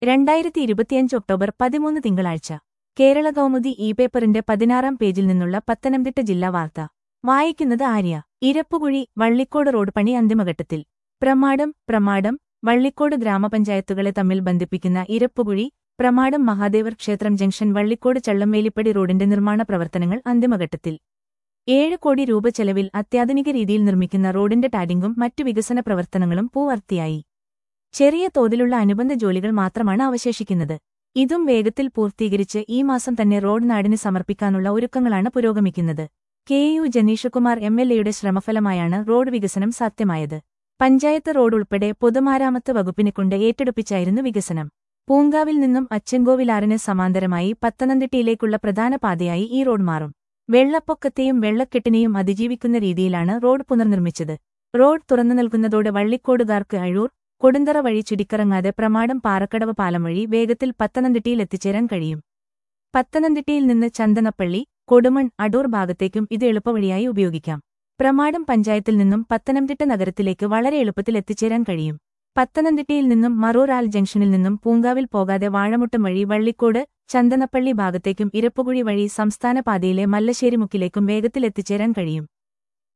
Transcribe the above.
രണ്ടായിരത്തി ഇരുപത്തിയഞ്ച് ഒക്ടോബർ പതിമൂന്ന് തിങ്കളാഴ്ച കേരള കൗമുദി ഇ പേപ്പറിന്റെ പതിനാറാം പേജിൽ നിന്നുള്ള പത്തനംതിട്ട ജില്ലാ വാർത്ത വായിക്കുന്നത് ആര്യ ഇരപ്പുകുഴി വള്ളിക്കോട് റോഡ് പണി അന്തിമഘട്ടത്തിൽ പ്രമാടം പ്രമാടം വള്ളിക്കോട് ഗ്രാമപഞ്ചായത്തുകളെ തമ്മിൽ ബന്ധിപ്പിക്കുന്ന ഇരപ്പുകുഴി പ്രമാടം മഹാദേവർ ക്ഷേത്രം ജംഗ്ഷൻ വള്ളിക്കോട് ചള്ളംവേലിപ്പടി റോഡിന്റെ നിർമ്മാണ പ്രവർത്തനങ്ങൾ അന്തിമഘട്ടത്തിൽ ഏഴ് കോടി രൂപ ചെലവിൽ അത്യാധുനിക രീതിയിൽ നിർമ്മിക്കുന്ന റോഡിന്റെ ടാഡിംഗും മറ്റു വികസന പ്രവർത്തനങ്ങളും പൂർത്തിയായി ചെറിയ തോതിലുള്ള അനുബന്ധ ജോലികൾ മാത്രമാണ് അവശേഷിക്കുന്നത് ഇതും വേഗത്തിൽ പൂർത്തീകരിച്ച് ഈ മാസം തന്നെ റോഡ് നാടിന് സമർപ്പിക്കാനുള്ള ഒരുക്കങ്ങളാണ് പുരോഗമിക്കുന്നത് K U Janeeshkumar M L എയുടെ ശ്രമഫലമായാണ് റോഡ് വികസനം സാധ്യമായത് പഞ്ചായത്ത് റോഡ് ഉൾപ്പെടെ പൊതുമരാമത്ത് വകുപ്പിനെ കൊണ്ട് ഏറ്റെടുപ്പിച്ചായിരുന്നു വികസനം പൂങ്കാവിൽ നിന്നും അച്ചൻകോവിലാറിന് സമാന്തരമായി പത്തനംതിട്ടയിലേക്കുള്ള പ്രധാന പാതയായി ഈ റോഡ് മാറും വെള്ളപ്പൊക്കത്തെയും വെള്ളക്കെട്ടിനെയും അതിജീവിക്കുന്ന രീതിയിലാണ് റോഡ് പുനർനിർമ്മിച്ചത് റോഡ് തുറന്നു നൽകുന്നതോടെ വള്ളിക്കോടുകാർക്ക് അഴൂർ കൊടുന്തറ വഴി ചുടിക്കറങ്ങാതെ പ്രമാടം പാറക്കടവ് പാലം വഴി വേഗത്തിൽ പത്തനംതിട്ടയിൽ എത്തിച്ചേരാൻ കഴിയും പത്തനംതിട്ടയിൽ നിന്ന് ചന്ദനപ്പള്ളി കൊടുമൺ അടൂർ ഭാഗത്തേക്കും ഇത് എളുപ്പവഴിയായി ഉപയോഗിക്കാം പ്രമാടം പഞ്ചായത്തിൽ നിന്നും പത്തനംതിട്ട നഗരത്തിലേക്ക് വളരെ എളുപ്പത്തിൽ എത്തിച്ചേരാൻ കഴിയും പത്തനംതിട്ടയിൽ നിന്നും മറൂറാൽ ജംഗ്ഷനിൽ നിന്നും പൂങ്കാവിൽ പോകാതെ വാഴമുട്ടം വഴി വള്ളിക്കോട് ചന്ദനപ്പള്ളി ഭാഗത്തേക്കും ഇരപ്പുകുഴി വഴി സംസ്ഥാന പാതയിലെ മല്ലശ്ശേരിമുക്കിലേക്കും വേഗത്തിൽ എത്തിച്ചേരാൻ കഴിയും